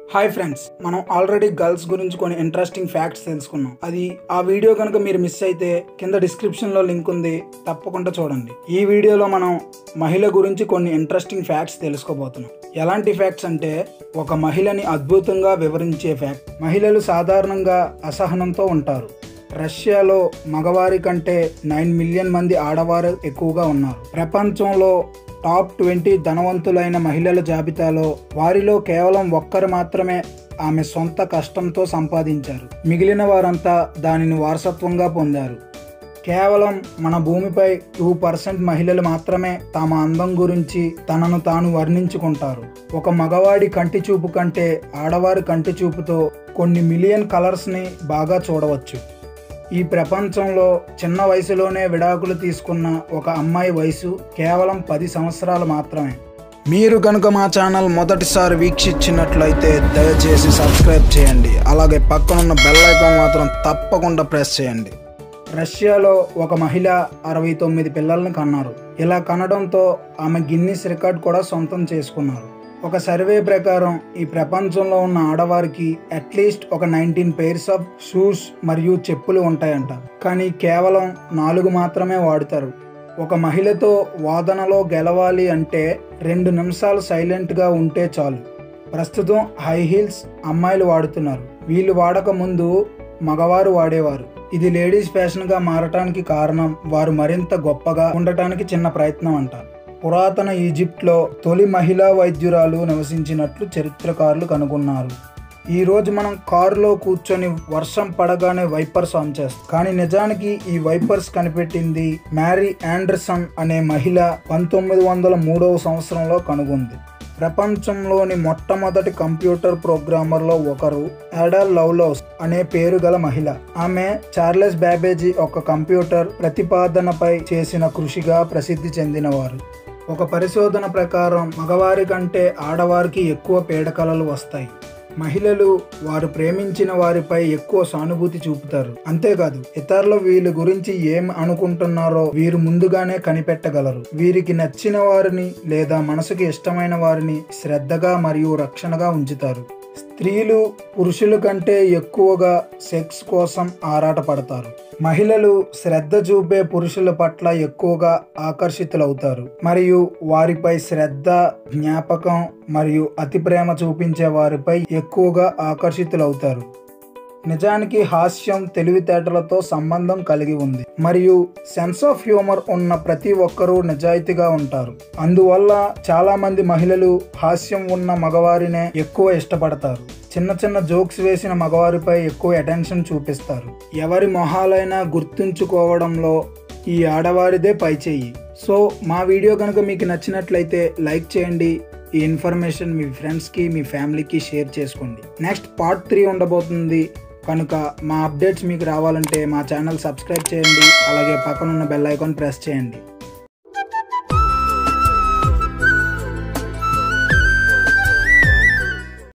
hi friends మనం already girls గురించి కొన్ని ఇంట్రెస్టింగ్ ఫ్యాక్ట్స్ తెలుసుకున్నాం అది ఆ వీడియో కనుక మీరు మిస్ అయితే కింద డిస్క్రిప్షన్ లో లింక్ ఉంది తప్పకుండా చూడండి ఈ వీడియోలో మనం మహిళ గురించి కొన్ని ఇంట్రెస్టింగ్ ఫ్యాక్ట్స్ తెలుసుకోబోతున్నాం ఎలాంటి ఫ్యాక్ట్స్ అంటే ఒక మహిళని అద్భుతంగా వివరించే ఫ్యాక్ట్ మహిళలు సాధారణంగా అసహనంతో ఉంటారు రష్యాలో మగవారి కంటే నైన్ మిలియన్ మంది ఆడవారు ఎక్కువగా ఉన్నారు ప్రపంచంలో టాప్ ట్వంటీ ధనవంతులైన మహిళల జాబితాలో వారిలో కేవలం ఒక్కరు మాత్రమే ఆమె సొంత కష్టంతో సంపాదించారు మిగిలిన వారంతా దానిని వారసత్వంగా పొందారు కేవలం మన భూమిపై టూ పర్సెంట్ మహిళలు మాత్రమే తమ అందం గురించి తనను తాను వర్ణించుకుంటారు ఒక మగవాడి కంటి చూపు కంటే ఆడవారి కంటి చూపుతో కొన్ని మిలియన్ కలర్స్ని బాగా చూడవచ్చు ఈ ప్రపంచంలో చిన్న వయసులోనే విడాకులు తీసుకున్న ఒక అమ్మాయి వయసు కేవలం పది సంవత్సరాలు మాత్రమే మీరు కనుక మా ఛానల్ మొదటిసారి వీక్షించినట్లయితే దయచేసి సబ్స్క్రైబ్ చేయండి అలాగే పక్కనున్న బెల్ ఐకాన్ మాత్రం తప్పకుండా ప్రెస్ చేయండి రష్యాలో ఒక మహిళ అరవై తొమ్మిది పిల్లల్ని కన్నారు ఇలా కనడంతో ఆమె గిన్నిస్ రికార్డ్ కూడా సొంతం చేసుకున్నారు ఒక సర్వే ప్రకారం ఈ ప్రపంచంలో ఉన్న ఆడవారికి అట్లీస్ట్ ఒక నైన్టీన్ పెయిర్స్ ఆఫ్ షూస్ మరియు చెప్పులు ఉంటాయంట కానీ కేవలం నాలుగు మాత్రమే వాడుతారు ఒక మహిళతో వాదనలో గెలవాలి అంటే రెండు నిమిషాలు సైలెంట్గా ఉంటే చాలు ప్రస్తుతం హై హీల్స్ అమ్మాయిలు వాడుతున్నారు వీళ్ళు వాడక ముందు మగవారు వాడేవారు ఇది లేడీస్ ఫ్యాషన్గా మారటానికి కారణం వారు మరింత గొప్పగా ఉండటానికి చిన్న ప్రయత్నం అంటారు పురాతన ఈజిప్ట్లో తొలి మహిళా వైద్యురాలు నివసించినట్లు చరిత్రకారులు కనుగొన్నారు ఈ రోజు మనం కారులో కూర్చొని వర్షం పడగానే వైపర్స్ ఆన్ చేస్తాం కానీ నిజానికి ఈ వైపర్స్ కనిపెట్టింది మ్యారీ ఆండర్సన్ అనే మహిళ పంతొమ్మిది వందల మూడవ సంవత్సరంలో కనుగొంది ప్రపంచంలోని మొట్టమొదటి కంప్యూటర్ ప్రోగ్రామర్లో ఒకరు యాడల్ లవ్లోస్ అనే పేరు గల మహిళ ఆమె చార్లెస్ బ్యాబేజీ ఒక కంప్యూటర్ ప్రతిపాదనపై చేసిన కృషిగా ప్రసిద్ధి చెందినవారు ఒక పరిశోధన ప్రకారం మగవారి కంటే ఆడవారికి ఎక్కువ పీడకలలు వస్తాయి మహిళలు వారు ప్రేమించిన వారిపై ఎక్కువ సానుభూతి చూపుతారు అంతేకాదు ఇతరులు వీళ్ళ గురించి ఏం అనుకుంటున్నారో వీరు ముందుగానే కనిపెట్టగలరు వీరికి నచ్చిన వారిని లేదా మనసుకి ఇష్టమైన వారిని శ్రద్ధగా మరియు రక్షణగా ఉంచుతారు స్త్రీలు పురుషుల కంటే ఎక్కువగా సెక్స్ కోసం ఆరాటపడతారు మహిళలు శ్రద్ధ చూపే పురుషుల పట్ల ఎక్కువగా ఆకర్షితులవుతారు మరియు వారిపై శ్రద్ధ జ్ఞాపకం మరియు అతి ప్రేమ చూపించే వారిపై ఎక్కువగా ఆకర్షితులవుతారు నిజానికి హాస్యం తెలివితేటలతో సంబంధం కలిగి ఉంది మరియు సెన్స్ ఆఫ్ హ్యూమర్ ఉన్న ప్రతి ఒక్కరూ నిజాయితీగా ఉంటారు అందువల్ల చాలా మంది మహిళలు హాస్యం ఉన్న మగవారినే ఎక్కువ ఇష్టపడతారు చిన్న చిన్న జోక్స్ వేసిన మగవారిపై ఎక్కువ అటెన్షన్ చూపిస్తారు ఎవరి మొహాలైనా గుర్తుంచుకోవడంలో ఈ ఆడవారిదే పైచేయి సో మా వీడియో కనుక మీకు నచ్చినట్లయితే లైక్ చేయండి ఈ ఇన్ఫర్మేషన్ మీ ఫ్రెండ్స్కి మీ ఫ్యామిలీకి షేర్ చేసుకోండి నెక్స్ట్ పార్ట్ త్రీ ఉండబోతుంది కనుక మా అప్డేట్స్ మీకు రావాలంటే మా ఛానల్ సబ్స్క్రైబ్ చేయండి అలాగే పక్కనున్న బెల్ ఐకాన్ ప్రెస్ చేయండి